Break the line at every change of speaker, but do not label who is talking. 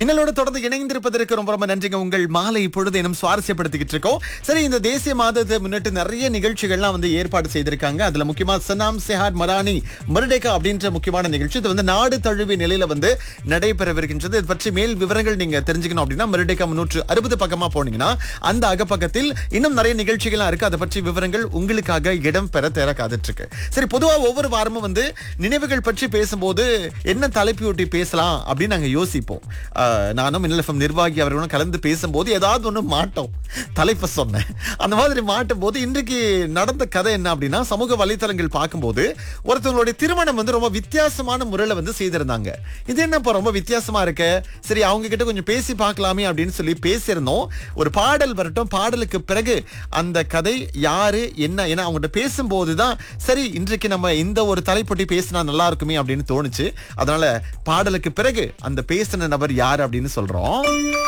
எங்களோட தொடர்ந்து இணைந்திருப்பதற்கு ரொம்ப ரொம்ப நன்றிங்க உங்கள் மாலை பொழுது இன்னும் சுவாரஸ்யப்படுத்திக்கிட்டு இருக்கோம் சரி இந்த தேசிய மாதத்தை முன்னிட்டு நிறைய நிகழ்ச்சிகள்லாம் வந்து ஏற்பாடு செய்திருக்காங்க அதுல முக்கியமா சனாம் செஹாட் மரானி மருடேகா அப்படின்ற முக்கியமான நிகழ்ச்சி இது வந்து நாடு தழுவிய நிலையில வந்து நடைபெறவிருக்கின்றது இது பற்றி மேல் விவரங்கள் நீங்க தெரிஞ்சுக்கணும் அப்படின்னா மருடேகா முன்னூற்று அறுபது பக்கமா போனீங்கன்னா அந்த அகப்பக்கத்தில் இன்னும் நிறைய நிகழ்ச்சிகள்லாம் இருக்கு அதை பற்றி விவரங்கள் உங்களுக்காக இடம் பெற தேர காத்துட்டு இருக்கு சரி பொதுவா ஒவ்வொரு வாரமும் வந்து நினைவுகள் பற்றி பேசும்போது என்ன தலைப்பொட்டி பேசலாம் அப்படின்னு நாங்க யோசிப்போம் ஆஹ் நானும் மின்னல் நிர்வாகி அவர்களும் கலந்து பேசும்போது ஏதாவது ஒண்ணு மாட்டோம் தலைப்பை சொன்னேன் அந்த மாதிரி மாட்டும் போது இன்றைக்கு நடந்த கதை என்ன அப்படின்னா சமூக வலைத்தளங்கள் பார்க்கும்போது ஒருத்தவங்களுடைய திருமணம் வந்து ரொம்ப வித்தியாசமான முறையில வந்து செய்திருந்தாங்க இது என்னப்பா ரொம்ப வித்தியாசமா இருக்க சரி அவங்க கிட்ட கொஞ்சம் பேசி பார்க்கலாமே அப்படின்னு சொல்லி பேசியிருந்தோம் ஒரு பாடல் வரட்டும் பாடலுக்கு பிறகு அந்த கதை யாரு என்ன ஏன்னா அவங்ககிட்ட பேசும்போது தான் சரி இன்றைக்கு நம்ம இந்த ஒரு தலைப்பொட்டி பேசினா நல்லா இருக்குமே அப்படின்னு தோணுச்சு அதனால பாடலுக்கு பிறகு அந்த பேசின நபர் யார் அப்படின்னு சொல்றோம்